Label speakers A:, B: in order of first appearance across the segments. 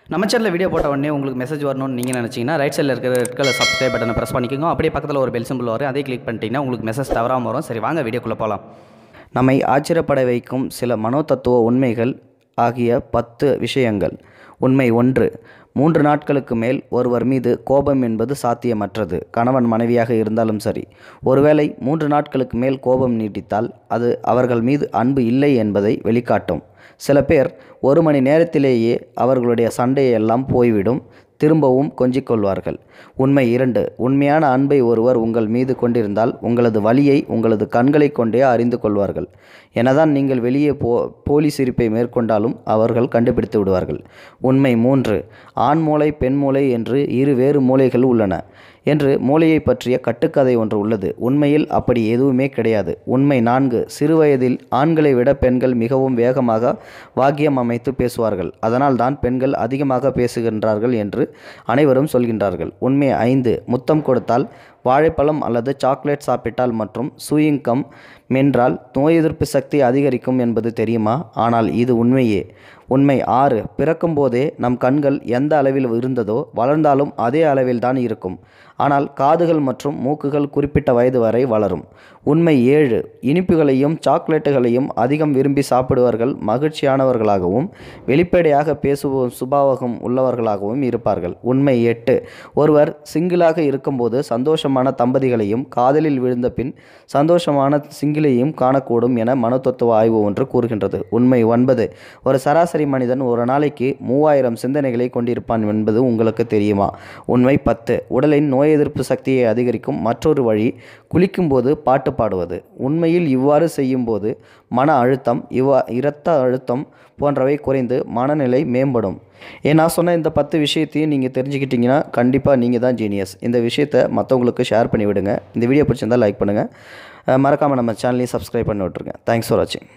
A: நம்ம சேனலில் வீடியோ போட்ட உடனே உங்களுக்கு மெசேஜ் வரணும்னு நீங்கள் நினச்சிங்கன்னா ரைட் சைடில் இருக்கிற ரெட் கலர் சப்ஸ்கிரைப் பட்டனை ப்ரெஸ் பண்ணிக்கோங்க அப்படியே பக்கத்தில் ஒரு பெல் சிம்பிள் வரும் அதே கிளிக் பண்ணிட்டீங்கன்னா உங்களுக்கு மெசேஜ் தவறாமல் வரும் சரி வாங்க வீடியோக்குள்ளே போகலாம் நம்மை ஆச்சரியப்பட வைக்கும் சில மனோதத்துவ உண்மைகள் ஆகிய பத்து விஷயங்கள் உண்மை ஒன்று மூன்று நாட்களுக்கு மேல் ஒருவர் மீது கோபம் என்பது சாத்தியமற்றது கணவன் மனைவியாக இருந்தாலும் சரி ஒருவேளை மூன்று நாட்களுக்கு மேல் கோபம் நீட்டித்தால் அது அவர்கள் மீது அன்பு இல்லை என்பதை வெளிக்காட்டும் சில பேர் ஒரு மணி நேரத்திலேயே அவர்களுடைய சண்டையெல்லாம் போய்விடும் திரும்பவும் கொஞ்சிக் கொள்வார்கள் உண்மை இரண்டு உண்மையான அன்பை ஒருவர் உங்கள் மீது கொண்டிருந்தால் உங்களது வலியை உங்களது கண்களைக் கொண்டே அறிந்து கொள்வார்கள் எனதான் நீங்கள் வெளியே போ போலி சிரிப்பை மேற்கொண்டாலும் அவர்கள் கண்டுபிடித்து விடுவார்கள் உண்மை மூன்று ஆண் மூளை பெண் மூளை என்று இரு வேறு மூளைகள் உள்ளன என்று மூளையை பற்றிய கட்டுக்கதை ஒன்று உள்ளது உண்மையில் அப்படி எதுவுமே கிடையாது உண்மை நான்கு சிறுவயதில் ஆண்களை விட பெண்கள் மிகவும் வேகமாக வாக்கியம் அமைத்து பேசுவார்கள் அதனால் தான் பெண்கள் அதிகமாக பேசுகின்றார்கள் என்று அனைவரும் சொல்கின்றார்கள் உண்மை ஐந்து முத்தம் கொடுத்தால் வாழைப்பழம் அல்லது சாக்லேட் சாப்பிட்டால் மற்றும் சூயிங்கம் மென்றால் நோய் எதிர்ப்பு சக்தி அதிகரிக்கும் என்பது தெரியுமா ஆனால் இது உண்மையே உண்மை ஆறு பிறக்கும்போதே நம் கண்கள் எந்த அளவில் இருந்ததோ வளர்ந்தாலும் அதே அளவில் தான் இருக்கும் ஆனால் காதுகள் மற்றும் மூக்குகள் குறிப்பிட்ட வயது வரை வளரும் உண்மை ஏழு இனிப்புகளையும் சாக்லேட்டுகளையும் அதிகம் விரும்பி சாப்பிடுவர்கள் மகிழ்ச்சியானவர்களாகவும் வெளிப்படையாக பேசுவோம் சுபாவகம் உள்ளவர்களாகவும் இருப்பார்கள் உண்மை எட்டு ஒருவர் சிங்கிளாக இருக்கும்போது சந்தோஷமான தம்பதிகளையும் காதலில் விழுந்த பின் சந்தோஷமான சிங்கிளையும் காணக்கூடும் என மனோதத்துவ ஆய்வு ஒன்று கூறுகின்றது உண்மை ஒன்பது ஒரு சராசரி மனிதன் ஒரு நாளைக்கு மூவாயிரம் சிந்தனைகளை கொண்டிருப்பான் என்பது உங்களுக்கு தெரியுமா உண்மை பத்து உடலின் நோய் எதிர்ப்பு சக்தியை அதிகரிக்கும் மற்றொரு வழி குளிக்கும்போது பாட்டு பாடுவது உண்மையில் இவ்வாறு செய்யும்போது மன அழுத்தம் இவ்வா இரத்த அழுத்தம் போன்றவை குறைந்து மனநிலை மேம்படும் ஏன் நான் சொன்ன இந்த பத்து விஷயத்தையும் நீங்கள் தெரிஞ்சுக்கிட்டீங்கன்னா கண்டிப்பாக நீங்கள் தான் ஜீனியஸ் இந்த விஷயத்தை மற்றவங்களுக்கு ஷேர் பண்ணி விடுங்க இந்த வீடியோ பிடிச்சிருந்தால் லைக் பண்ணுங்கள் மறக்காமல் நம்ம சேனலையும் சப்ஸ்கிரைப் பண்ணி விட்ருங்க தேங்க்ஸ் ஃபார் வாட்சிங்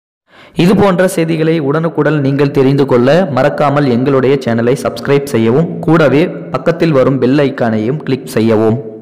B: இது போன்ற செய்திகளை உடனுக்குடன் நீங்கள் தெரிந்து கொள்ள மறக்காமல் எங்களுடைய சேனலை சப்ஸ்கிரைப் செய்யவும் கூடவே பக்கத்தில் வரும் பெல் ஐக்கானையும் கிளிக் செய்யவும்